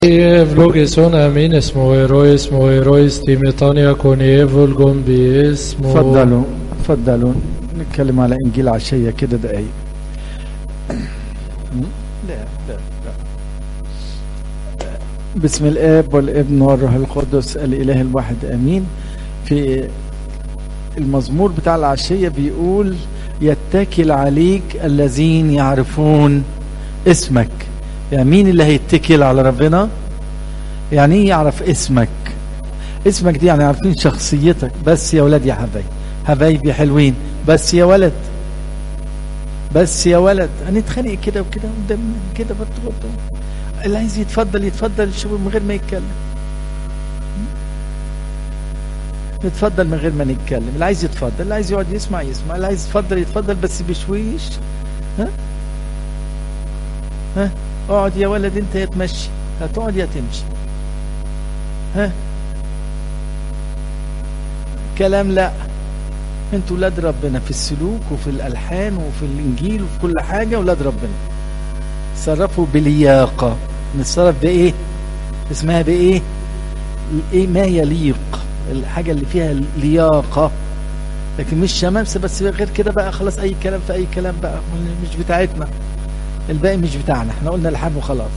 Ευλόγησον αμήν εσμο ερώης μο ερώης τη μετάνοια κονιέ βολγον باسم تفضلوا تفضلوا نتكلم على انجيل عشيه كده دقايق لا لا لا بسم الاب والابن والروح القدس الاله الواحد امين في المزمور بتاع العشيه بيقول يتكل عليك الذين يعرفون اسمك يعني مين اللي هيتكل على ربنا يعني ايه يعرف اسمك اسمك دي يعني عارفين شخصيتك بس يا ولد يا حبايبي حبايبي حلوين بس يا ولد بس يا ولد هنتخانق كده وكده قدام كده برضه برضه اللي عايز يتفضل يتفضل شوف من غير ما يتكلم نتفضل من غير ما نتكلم اللي عايز يتفضل اللي عايز يقعد يسمع يسمع اللي عايز يتفضل يتفضل بس بشويش ها ها اقعد يا ولد انت يا تمشي هتقعد يا تمشي ها كلام لا انتوا ولاد ربنا في السلوك وفي الالحان وفي الانجيل وفي كل حاجه ولاد ربنا تصرفوا بلياقه نتصرف بايه اسمها بايه ايه ما يليق الحاجه اللي فيها لياقه لكن مش شمامسه بس غير كده بقى خلاص اي كلام في اي كلام بقى مش بتاعتنا الباقي مش بتاعنا احنا قلنا الحب وخلاص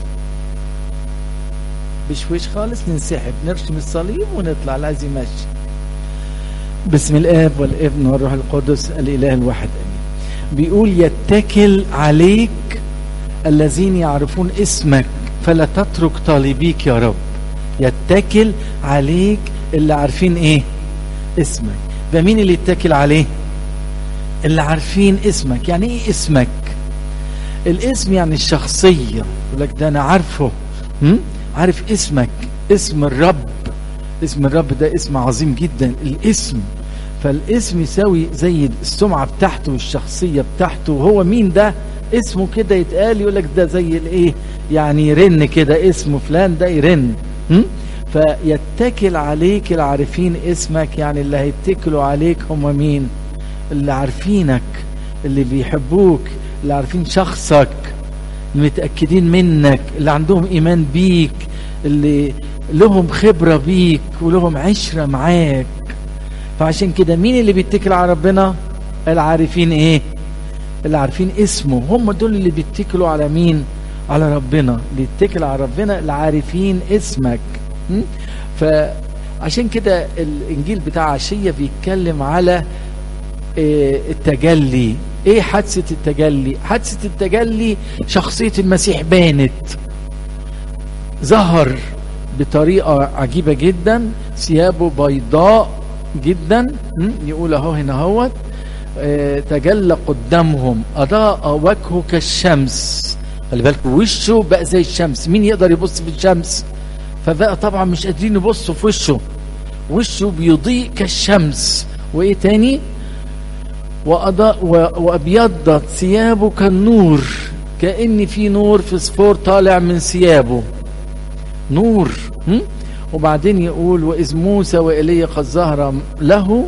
بشويش خالص ننسحب نرسم الصليب ونطلع اللي عايز يمشي بسم الاب والابن والروح القدس الاله الواحد امين بيقول يتكل عليك الذين يعرفون اسمك فلا تترك طالبيك يا رب يتكل عليك اللي عارفين ايه اسمك ده مين اللي يتكل عليه اللي عارفين اسمك يعني ايه اسمك الاسم يعني الشخصية يقول لك ده أنا عارفه م? عارف اسمك اسم الرب اسم الرب ده اسم عظيم جدا الاسم فالاسم يساوي زي السمعة بتاعته والشخصية بتاعته وهو مين ده اسمه كده يتقال يقول لك ده زي الايه يعني يرن كده اسمه فلان ده يرن م? فيتكل عليك العارفين اسمك يعني اللي هيتكلوا عليك هم مين اللي عارفينك اللي بيحبوك اللي عارفين شخصك المتأكدين منك اللي عندهم إيمان بيك اللي لهم خبرة بيك ولهم عشرة معاك فعشان كده مين اللي بيتكل على ربنا العارفين ايه اللي عارفين اسمه هم دول اللي بيتكلوا على مين على ربنا اللي يتكل على ربنا اللي عارفين اسمك م? فعشان كده الانجيل بتاع عشية بيتكلم على إيه التجلي ايه حادثة التجلي حادثة التجلي شخصية المسيح بانت ظهر بطريقة عجيبة جدا ثيابه بيضاء جدا يقول اهو هنا اهوت اه تجلى قدامهم اضاء وجهه كالشمس خلي بالك وشه بقى زي الشمس مين يقدر يبص في الشمس فبقى طبعا مش قادرين يبصوا في وشه وشه بيضيء كالشمس وايه تاني وأضاء وأبيضت ثيابه كالنور كأن في نور فسفور طالع من ثيابه نور هم؟ وبعدين يقول وإذ موسى وإيليا قد ظهر له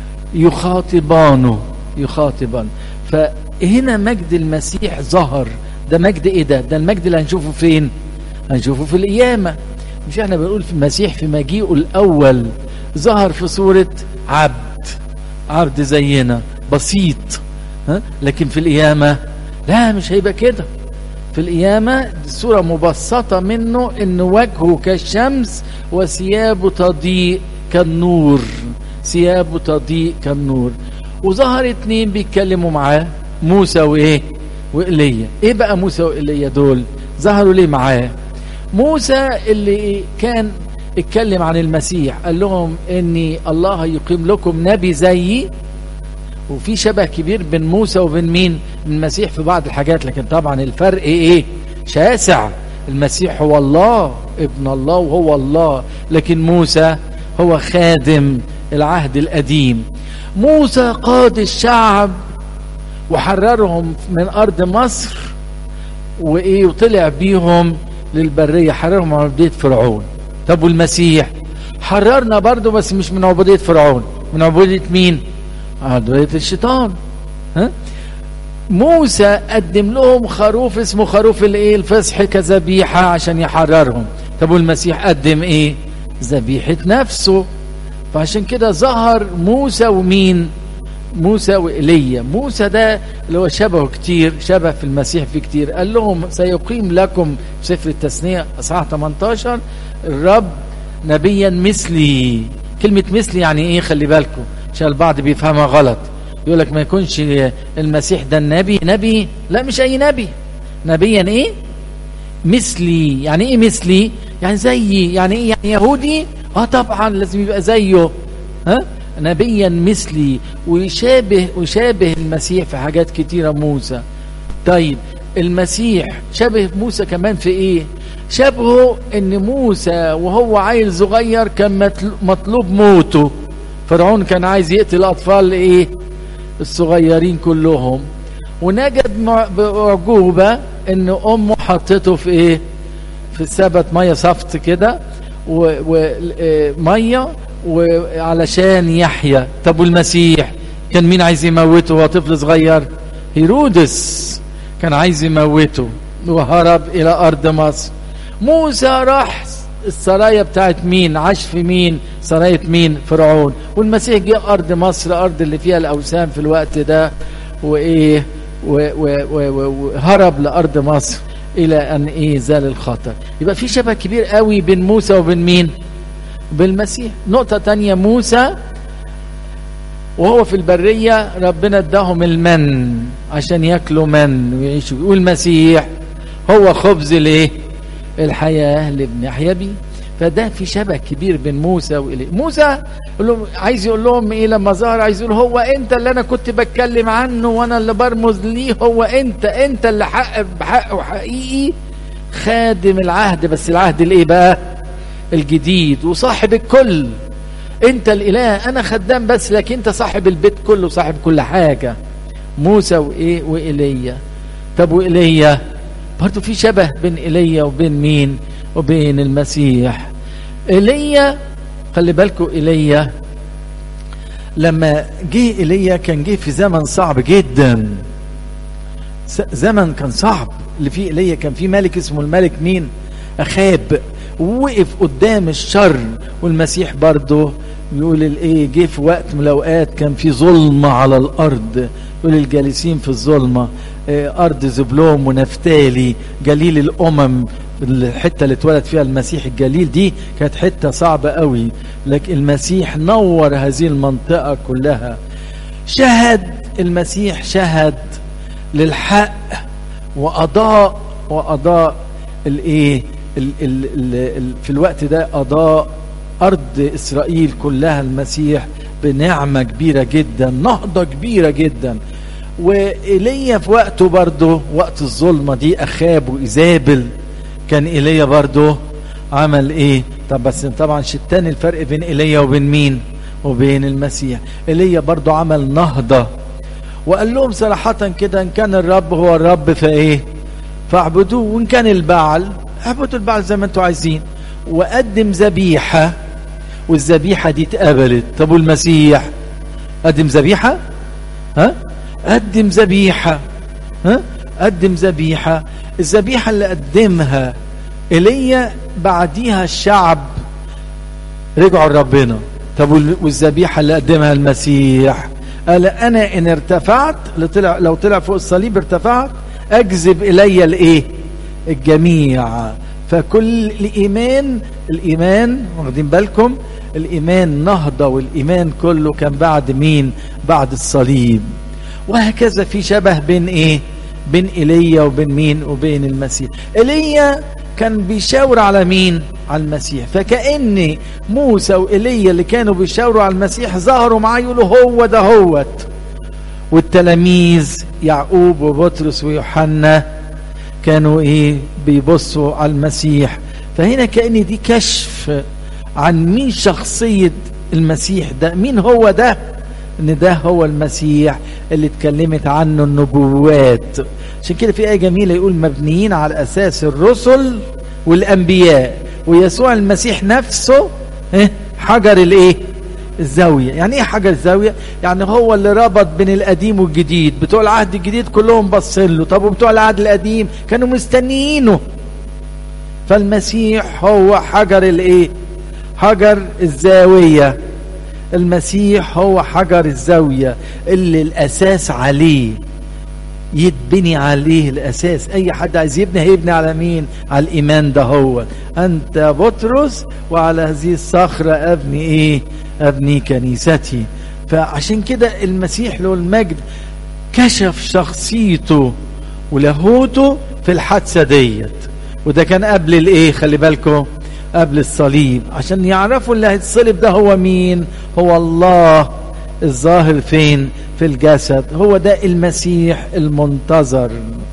يخاطبانه يخاطبان فهنا مجد المسيح ظهر ده مجد ايه ده ده المجد اللي هنشوفه فين هنشوفه في القيامة مش احنا بنقول في المسيح في مجيئه الأول ظهر في صورة عبد عبد زينا بسيط ها؟ لكن في القيامة لا مش هيبقى كده في القيامة صورة مبسطة منه ان وجهه كالشمس وثيابه تضيء كالنور ثيابه تضيء كالنور وظهر اتنين بيتكلموا معاه موسى وايه وإيليا ايه بقى موسى وإيليا دول ظهروا ليه معاه موسى اللي كان اتكلم عن المسيح قال لهم اني الله يقيم لكم نبي زيي وفي شبه كبير بين موسى وبين مين المسيح في بعض الحاجات لكن طبعا الفرق ايه شاسع المسيح هو الله ابن الله وهو الله لكن موسى هو خادم العهد القديم موسى قاد الشعب وحررهم من ارض مصر وايه وطلع بيهم للبريه حررهم من عبوديه فرعون طب والمسيح حررنا برضه بس مش من عبوديه فرعون من عبوديه مين عبوديه الشيطان ها موسى قدم لهم خروف اسمه خروف الايه الفصح كذبيحه عشان يحررهم طب والمسيح قدم ايه ذبيحة نفسه فعشان كده ظهر موسى ومين موسى وإيليا موسى ده اللي هو شبهه كتير شبه في المسيح في كتير قال لهم سيقيم لكم في سفر التثنية أصحاح 18 الرب نبيا مثلي كلمة مثلي يعني ايه خلي بالكم عشان البعض بيفهمها غلط يقول لك ما يكونش المسيح ده النبي نبي لا مش اي نبي نبيا ايه مثلي يعني ايه مثلي يعني زيي يعني ايه يعني يهودي اه طبعا لازم يبقى زيه ها نبيا مثلي ويشابه ويشابه المسيح في حاجات كتيرة موسى طيب المسيح شبه موسى كمان في ايه شبهه ان موسى وهو عيل صغير كان مطلوب موته فرعون كان عايز يقتل الاطفال ايه الصغيرين كلهم ونجد بعجوبة ان امه حطته في ايه في سبت مية صفت كده ومية وعلشان يحيى طب والمسيح كان مين عايز يموته وهو طفل صغير هيرودس كان عايز يموته وهرب الى ارض مصر موسى راح السرايا بتاعت مين عاش في مين سراية مين فرعون والمسيح جه ارض مصر ارض اللي فيها الاوثان في الوقت ده وايه وهرب لارض مصر الى ان ايه زال الخطر يبقى في شبه كبير قوي بين موسى وبين مين بالمسيح نقطة تانية موسى وهو في البرية ربنا اداهم المن عشان ياكلوا من ويعيشوا والمسيح هو خبز الايه الحياة اللي بنحيا بيه فده في شبه كبير بين موسى وإليه موسى لهم عايز يقول لهم ايه لما ظهر عايز يقول هو انت اللي انا كنت بتكلم عنه وانا اللي برمز ليه هو انت انت اللي حق بحقه حقيقي خادم العهد بس العهد الايه بقى الجديد وصاحب الكل انت الاله انا خدام بس لكن انت صاحب البيت كله وصاحب كل حاجة موسى وايه وايليا طب وايليا برضو في شبه بين ايليا وبين مين وبين المسيح ايليا خلي بالكم ايليا لما جه ايليا كان جه في زمن صعب جدا زمن كان صعب اللي فيه ايليا كان في ملك اسمه الملك مين اخاب ووقف قدام الشر والمسيح برضه يقول الايه جه في وقت من الاوقات كان في ظلمه على الارض يقول الجالسين في الظلمه ارض زبلوم ونفتالي جليل الامم الحته اللي اتولد فيها المسيح الجليل دي كانت حته صعبه قوي لكن المسيح نور هذه المنطقه كلها شهد المسيح شهد للحق واضاء واضاء الايه ال ال ال في الوقت ده اضاء ارض اسرائيل كلها المسيح بنعمه كبيره جدا نهضه كبيره جدا وإيليا في وقته برضه وقت الظلمة دي أخاب وإيزابل كان إيليا برضه عمل إيه طب بس طبعا شتان الفرق بين إيليا وبين مين وبين المسيح إيليا برضه عمل نهضة وقال لهم صراحة كده إن كان الرب هو الرب فإيه فاعبدوه وإن كان البعل اعبدوا البعل زي ما انتوا عايزين وقدم ذبيحة والذبيحة دي اتقبلت طب والمسيح قدم ذبيحة ها قدم ذبيحة ها قدم ذبيحة الذبيحة اللي قدمها ايليا بعديها الشعب رجعوا لربنا طب والذبيحة اللي قدمها المسيح قال انا ان ارتفعت طلع لو طلع فوق الصليب ارتفعت اجذب الي الايه الجميع فكل الايمان الايمان واخدين بالكم الايمان نهضه والايمان كله كان بعد مين بعد الصليب وهكذا في شبه بين ايه بين ايليا وبين مين وبين المسيح ايليا كان بيشاور على مين على المسيح فكأن موسى وإيليا اللي كانوا بيشاوروا على المسيح ظهروا معاه يقولوا هو ده هوت والتلاميذ يعقوب وبطرس ويوحنا كانوا ايه بيبصوا على المسيح فهنا كأن دي كشف عن مين شخصية المسيح ده مين هو ده ان ده هو المسيح اللي اتكلمت عنه النبوات عشان كده في آية جميلة يقول مبنيين على أساس الرسل والأنبياء ويسوع المسيح نفسه حجر الايه الزاوية يعني ايه حجر الزاوية يعني هو اللي ربط بين القديم والجديد بتوع العهد الجديد كلهم باصين له طب وبتوع العهد القديم كانوا مستنيينه فالمسيح هو حجر الايه حجر الزاوية المسيح هو حجر الزاوية اللي الاساس عليه يتبني عليه الاساس اي حد عايز يبني هيبني على مين على الايمان ده هو انت بطرس وعلى هذه الصخرة ابني ايه ابني كنيستي فعشان كده المسيح له المجد كشف شخصيته ولاهوته في الحادثة ديت وده كان قبل الايه خلي بالكم قبل الصليب عشان يعرفوا اللي هيتصلب ده هو مين هو الله الظاهر فين في الجسد هو ده المسيح المنتظر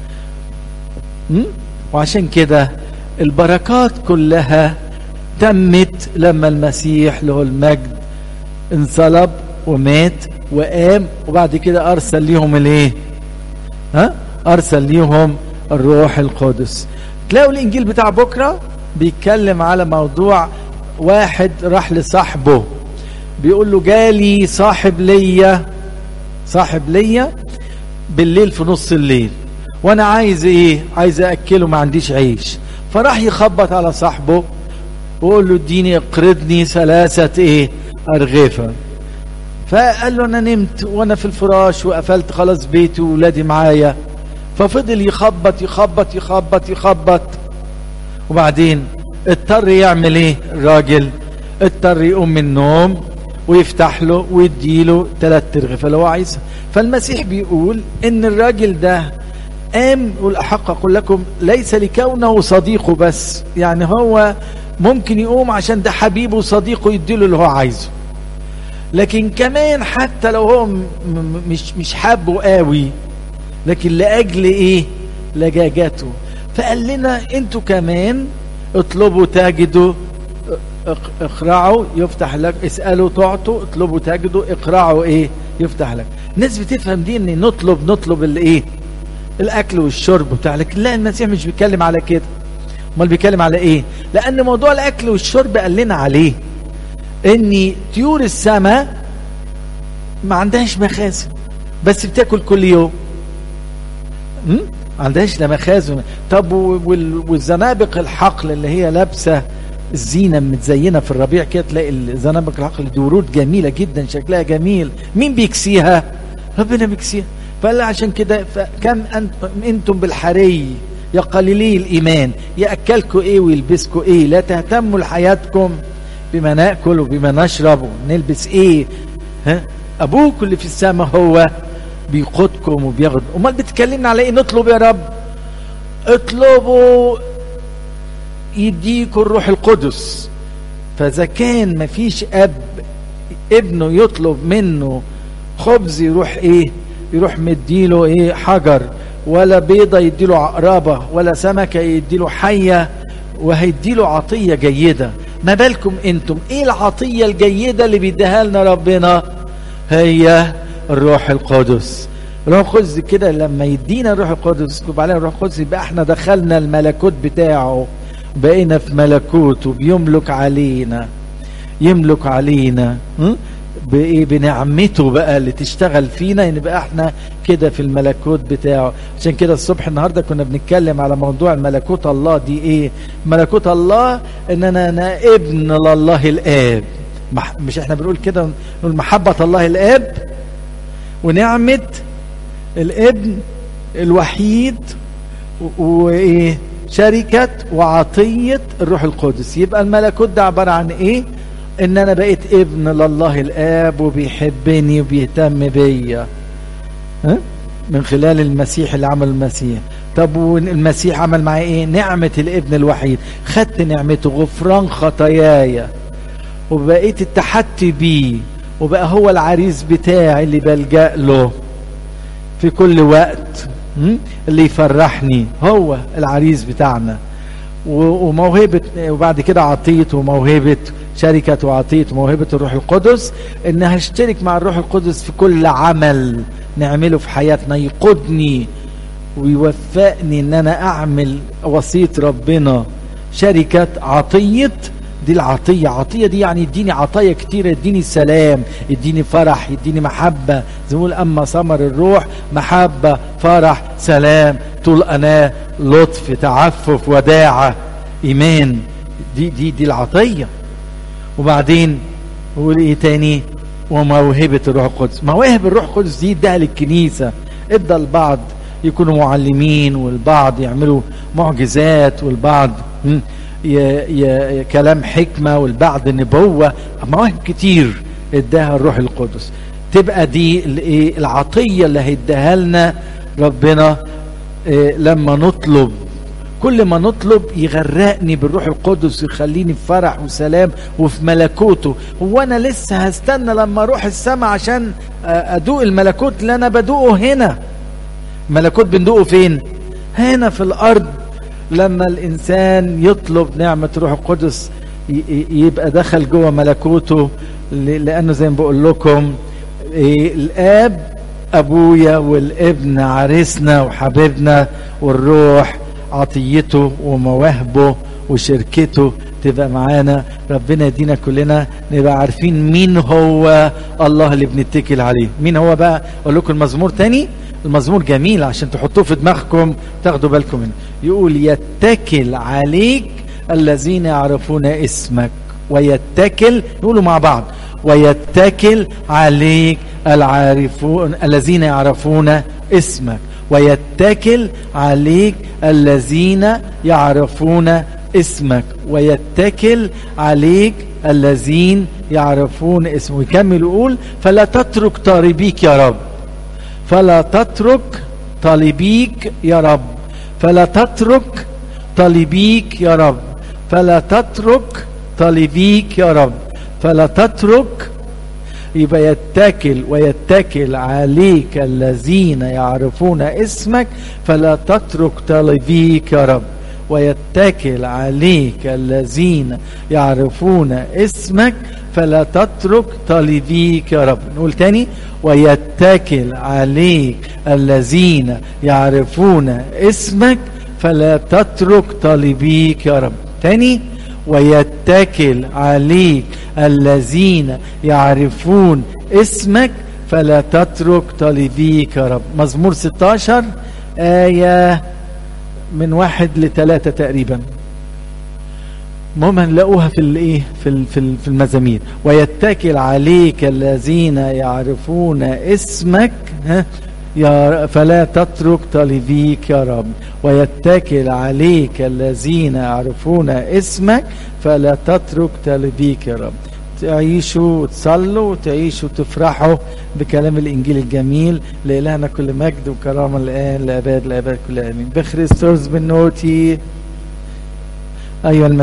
م? وعشان كده البركات كلها تمت لما المسيح له المجد انصلب ومات وقام وبعد كده ارسل ليهم الايه ها ارسل ليهم الروح القدس تلاقوا الانجيل بتاع بكره بيتكلم على موضوع واحد راح لصاحبه بيقول له جالي صاحب ليا صاحب ليا بالليل في نص الليل وانا عايز ايه عايز اكله ما عنديش عيش فراح يخبط على صاحبه ويقول له اديني اقرضني ثلاثة ايه ارغفة فقال له انا نمت وانا في الفراش وقفلت خلاص بيتي وولادي معايا ففضل يخبط يخبط يخبط يخبط وبعدين اضطر يعمل ايه الراجل اضطر يقوم من النوم ويفتح له ويديله ثلاث ترغفة لو عايز فالمسيح بيقول ان الراجل ده قام والاحق اقول لكم ليس لكونه صديقه بس يعني هو ممكن يقوم عشان ده حبيبه وصديقه يديله اللي هو عايزه لكن كمان حتى لو هو مش مش حابه قوي لكن لاجل ايه لجاجته فقال لنا انتوا كمان اطلبوا تجدوا اقرعوا يفتح لك اسألوا تعطوا اطلبوا تجدوا اقرعوا ايه يفتح لك الناس بتفهم دي ان نطلب نطلب الايه الاكل والشرب بتاع لكن لا المسيح مش بيتكلم على كده امال بيتكلم على ايه لان موضوع الاكل والشرب قال لنا عليه ان طيور السماء ما عندهاش مخازن بس بتاكل كل يوم ما عندهاش لا مخازن طب والزنابق الحقل اللي هي لابسه الزينه متزينه في الربيع كده تلاقي الزنابق الحقل دي ورود جميله جدا شكلها جميل مين بيكسيها ربنا بيكسيها فقال عشان كده فكم انتم بالحري يا قليلي الايمان ياكلكم ايه ويلبسكم ايه لا تهتموا لحياتكم بما ناكل وبما نشرب ونلبس ايه ها ابوكم اللي في السماء هو بيقودكم وبياخد امال بتكلمنا على ايه نطلب يا رب اطلبوا يديكوا الروح القدس فاذا كان مفيش اب ابنه يطلب منه خبز يروح ايه يروح مديله ايه حجر ولا بيضة يديله عقربة ولا سمكة يديله حية وهيديله عطية جيدة ما بالكم انتم ايه العطية الجيدة اللي بيديها لنا ربنا هي الروح القدس الروح القدس كده لما يدينا الروح القدس يكتب علينا الروح القدس يبقى احنا دخلنا الملكوت بتاعه بقينا في ملكوته بيملك علينا يملك علينا بايه بنعمته بقى اللي تشتغل فينا نبقى احنا كده في الملكوت بتاعه عشان كده الصبح النهارده كنا بنتكلم على موضوع الملكوت الله دي ايه ملكوت الله ان انا انا ابن لله الاب مش احنا بنقول كده نقول محبة الله الاب ونعمة الابن الوحيد وايه شركة وعطية الروح القدس يبقى الملكوت ده عبارة عن ايه ان انا بقيت ابن لله الاب وبيحبني وبيهتم بيا ها من خلال المسيح اللي عمل المسيح طب والمسيح عمل معايا ايه نعمة الابن الوحيد خدت نعمته غفران خطاياي وبقيت اتحدت بيه وبقى هو العريس بتاعي اللي بلجأ له في كل وقت اللي يفرحني هو العريس بتاعنا وموهبة وبعد كده عطية وموهبة شركة وعطية وموهبة الروح القدس ان هشترك مع الروح القدس في كل عمل نعمله في حياتنا يقودني ويوفقني ان انا اعمل وصية ربنا شركة عطية دي العطية عطية دي يعني يديني عطايا كتير يديني سلام يديني فرح يديني محبة زي ما أما ثمر الروح محبة فرح سلام طول أنا لطف تعفف وداعة ايمان دي دي دي العطيه وبعدين يقول ايه تاني وموهبه الروح القدس مواهب الروح القدس دي اداها للكنيسه ادى البعض يكونوا معلمين والبعض يعملوا معجزات والبعض م، ي ي كلام حكمه والبعض نبوه مواهب كتير اداها الروح القدس تبقى دي الايه العطيه اللي هيديها لنا ربنا إيه لما نطلب كل ما نطلب يغرقني بالروح القدس يخليني في فرح وسلام وفي ملكوته هو انا لسه هستنى لما اروح السماء عشان ادوق الملكوت اللي انا بدوقه هنا ملكوت بندوقه فين هنا في الارض لما الانسان يطلب نعمه روح القدس يبقى دخل جوه ملكوته لانه زي ما بقول لكم الاب ابويا والابن عريسنا وحبيبنا والروح عطيته ومواهبه وشركته تبقى معانا ربنا يدينا كلنا نبقى عارفين مين هو الله اللي بنتكل عليه مين هو بقى اقول لكم المزمور تاني المزمور جميل عشان تحطوه في دماغكم تاخدوا بالكم منه يقول يتكل عليك الذين يعرفون اسمك ويتكل يقولوا مع بعض ويتكل عليك العارفون الذين يعرفون اسمك ويتكل عليك الذين يعرفون اسمك ويتكل عليك الذين يعرفون اسمه يكمل يقول فلا تترك طالبيك يا رب فلا تترك طالبيك يا رب فلا تترك طالبيك يا رب فلا تترك طالبيك يا رب فلا تترك يبقى يتكل ويتكل عليك الذين يعرفون اسمك فلا تترك طالبيك يا رب ويتكل عليك الذين يعرفون اسمك فلا تترك طالبيك يا رب نقول تاني ويتكل عليك الذين يعرفون اسمك فلا تترك طالبيك يا رب تاني ويتكل عليك الذين يعرفون اسمك فلا تترك طالبيك يا رب مزمور 16 آية من واحد لثلاثة تقريبا المهم هنلاقوها في الايه في في المزامير ويتكل عليك الذين يعرفون اسمك ها يا فلا تترك طالبيك يا رب ويتكل عليك الذين يعرفون اسمك فلا تترك طالبيك يا رب تعيشوا وتصلوا وتعيشوا وتفرحوا بكلام الانجيل الجميل لالهنا كل مجد وكرامه الان لاباد لاباد كل امين بخريستوس بالنوتي ايها